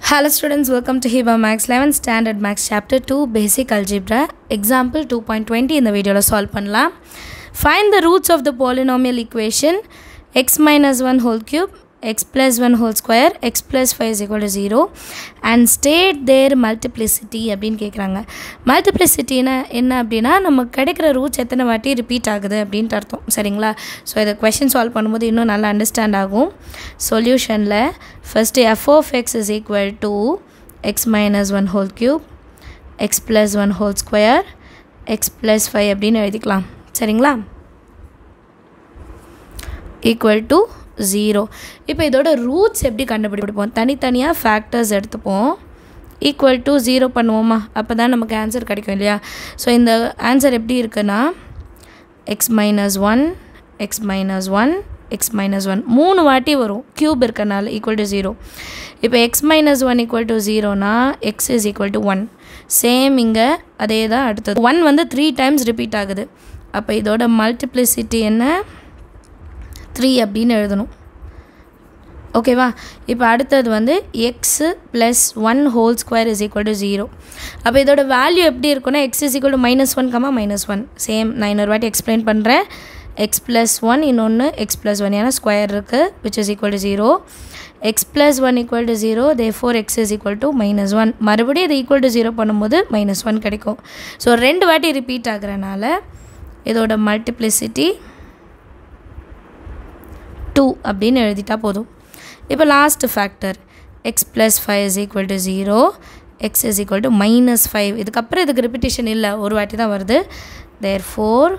Hello students, welcome to Hiba Max 11 Standard Max Chapter 2 Basic Algebra Example 2.20 இந்த வீடியோவில் solve பண்ணலாம் Find the roots of the polynomial equation x minus 1 whole cube x plus 1 whole square x plus 5 is equal to 0 and state their multiplicity அப்படின்னு கேட்குறாங்க மல்டிப்ளிசிட்டினா என்ன அப்படின்னா நம்ம கிடைக்கிற roots எத்தனை வாட்டி ரிப்பீட் ஆகுது அப்படின்ட்டு அர்த்தம் சரிங்களா ஸோ இதை கொஷின் சால்வ் பண்ணும்போது இன்னும் நல்லா அண்டர்ஸ்டாண்ட் ஆகும் சொல்யூஷனில் first F of X is equal to X minus one whole cube X plus one whole square X plus five அப்படின்னு எழுதிக்கலாம் சரிங்களா ஈக்குவல் டு ஜீரோ இப்போ இதோட ரூட்ஸ் எப்படி கண்டுபிடிப்போம் தனித்தனியாக ஃபேக்டர்ஸ் எடுத்துப்போம் ஈக்குவல் டு ஜீரோ பண்ணுவோமா அப்போ தான் நமக்கு ஆன்சர் கிடைக்கும் இல்லையா ஸோ இந்த ஆன்சர் எப்படி இருக்குன்னா X minus one X minus one X minus one மூணு வாட்டி வரும் க்யூப் இருக்கனால ஈக்குவல் டு ஜீரோ இப்போ X minus one equal to ஜீரோனா X is equal to one same இங்கே அதே தான் அடுத்தது ஒன் வந்து த்ரீ டைம்ஸ் ரிப்பீட் ஆகுது அப்போ இதோட மல்டிப்ளிசிட்டி என்ன த்ரீ அப்படின்னு எழுதணும் ஓகேவா இப்போ அடுத்தது வந்து X plus one whole square is equal to zero அப்போ இதோட வேல்யூ எப்படி இருக்குன்னா X is equal to minus one comma minus one same நான் இன்னொரு வாட்டி எக்ஸ்பிளைன் பண்ணுறேன் எக்ஸ் ப்ளஸ் ஒன் இன்னொன்று எக்ஸ் ப்ளஸ் ஒன் ஏன்னா ஸ்கொயர் இருக்குது which is equal to zero X plus one equal to zero therefore X is equal to minus one மறுபடியும் இது equal to zero பண்ணும்போது மைனஸ் ஒன் கிடைக்கும் so ரெண்டு வாட்டி repeat ஆகுறனால இதோட மல்டிப்ளிசிட்டி டூ அப்படின்னு எழுதிட்டா போதும் இப்போ last factor X plus five is equal to zero X is equal to minus five இதுக்கப்புறம் இதுக்கு ரிப்பிட்டேஷன் இல்லை ஒரு வாட்டி தான் வருது therefore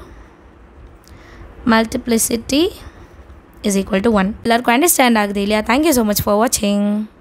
multiplicity is equal to one எல்லாருக்கும் அண்டர்ஸ்டாண்ட் ஆகுது இல்லையா தேங்க்யூ ஸோ மச் ஃபார் வாட்சிங்